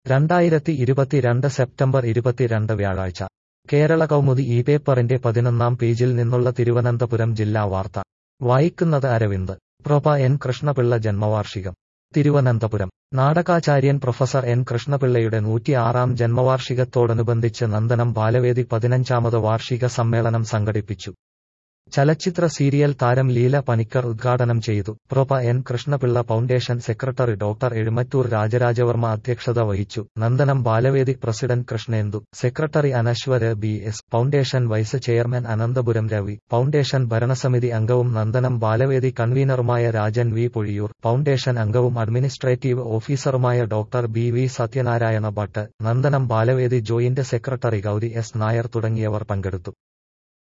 രണ്ടായിരത്തി ഇരുപത്തിരണ്ട് സെപ്റ്റംബർ ഇരുപത്തിരണ്ട് വ്യാഴാഴ്ച കേരള കൗമുദി ഈ പേപ്പറിന്റെ പതിനൊന്നാം പേജിൽ നിന്നുള്ള തിരുവനന്തപുരം ജില്ലാ വാർത്ത വായിക്കുന്നത് അരവിന്ദ് പ്രൊപ എൻ കൃഷ്ണപിള്ള ജന്മവാർഷികം തിരുവനന്തപുരം നാടകാചാര്യൻ പ്രൊഫസർ എൻ കൃഷ്ണപിള്ളയുടെ നൂറ്റിയാറാം ജന്മവാർഷികത്തോടനുബന്ധിച്ച് നന്ദനം ബാലവേദി പതിനഞ്ചാമത് വാർഷിക സമ്മേളനം സംഘടിപ്പിച്ചു ചലച്ചിത്ര സീരിയൽ താരം ലീല പണിക്കർ ഉദ്ഘാടനം ചെയ്തു prof N Krishnapillai foundation secretary doctor Ezhumattoor Rajarajavarma അധ്യക്ഷത വഹിച്ചു Nandanam Balavedi president Krishnendu secretary Anaswara B S foundation vice chairman Ananthapuram Ravi foundation ഭരണസമിതി അംഗവും നന്ദനം ബാലവേദി കൺവീനറുമായ രാജൻ വി പൊഴിയൂർ ഫൗണ്ടേഷൻ അംഗവും അഡ്മിനിസ്ട്രേറ്റീവ് ഓഫീസറുമായ doctor B V Sathyanarayana Bhat Nandanam Balavedi joint secretary Gauri S Nair തുടങ്ങിയവർ പങ്കെടുത്തു